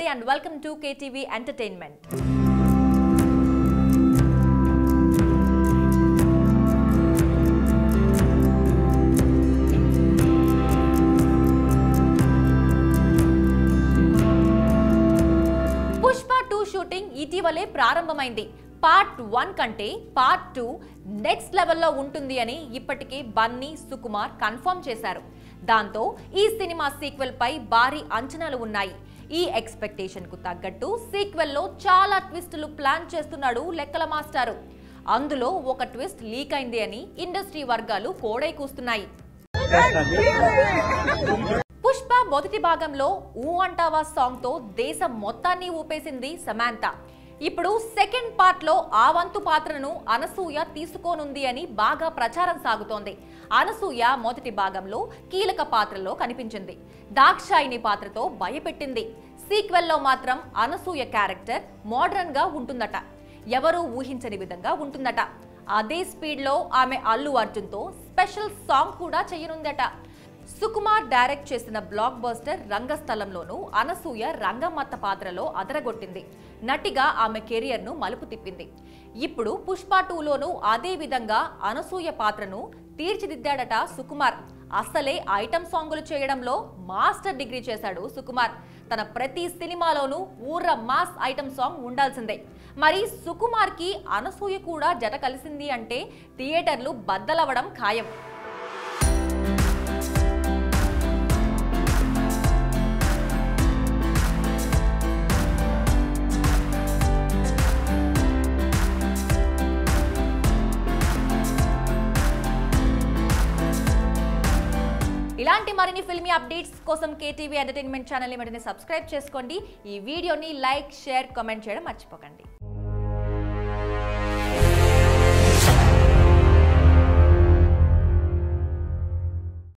and welcome to KTV entertainment Pushpa two shooting ఇటీవలే ప్రారంభమైంది part one కంటే పార్ట్ టూ నెక్స్ట్ లెవెల్లో ఉంటుంది అని ఇప్పటికే బన్నీ సుకుమార్ కన్ఫర్మ్ చేశారు దాంతో ఈ సినిమా సీక్వెల్ పై భారీ అంచనాలు ఉన్నాయి ఈ ఎక్స్పెక్టేషన్ కు తగ్గట్టు సీక్వెల్ లో చాలా ట్విస్టులు ప్లాన్ చేస్తున్నాడు లెక్కల మాస్టారు అందులో ఒక ట్విస్ట్ లీక్ అయింది అని ఇండస్ట్రీ వర్గాలు కోడై కూస్తున్నాయి పుష్ప మొదటి భాగంలో ఊ అంటావా సాంగ్ తో దేశం మొత్తాన్ని ఊపేసింది సమాంత ఇప్పుడు సెకండ్ పార్ట్ లో ఆ వంతు పాత్రను అనసూయ తీసుకోనుంది అని బాగా ప్రచారం సాగుతోంది అనసూయ మొదటి భాగంలో కీలక పాత్రలో కనిపించింది దాక్షాయిని పాత్రతో భయపెట్టింది సీక్వెల్లో మాత్రం అనసూయ క్యారెక్టర్ మోడర్న్ గా ఉంటుందట ఎవరూ ఊహించని విధంగా ఉంటుందట అదే స్పీడ్ లో ఆమె అల్లు అర్జున్ తో స్పెషల్ సాంగ్ కూడా చేయనుందట సుకుమార్ డైరెక్ట్ చేసిన బ్లాక్ బస్టర్ రంగస్థలంలోనూ అనసూయ రంగమత్త పాత్రలో అదరగొట్టింది నటిగా ఆమె కెరియర్ ను మలుపు తిప్పింది ఇప్పుడు పుష్ప టూలోనూ అదే విధంగా అనసూయ పాత్రను తీర్చిదిద్దాడట సుకుమార్ అసలే ఐటమ్ సాంగులు చేయడంలో మాస్టర్ డిగ్రీ చేశాడు సుకుమార్ తన ప్రతి సినిమాలోనూ ఊర్ర మాస్ ఐటమ్ సాంగ్ ఉండాల్సిందే మరి సుకుమార్ కి అనసూయ కూడా జత కలిసింది అంటే థియేటర్లు బద్దలవ్వడం ఖాయం ఇలాంటి మరిన్ని ఫిల్మీ అప్డేట్స్ కోసం కేటీవీ ఎంటర్టైన్మెంట్ ఛానల్ని వెంటనే సబ్స్క్రైబ్ చేసుకోండి ఈ వీడియోని లైక్ షేర్ కామెంట్ చేయడం మర్చిపోకండి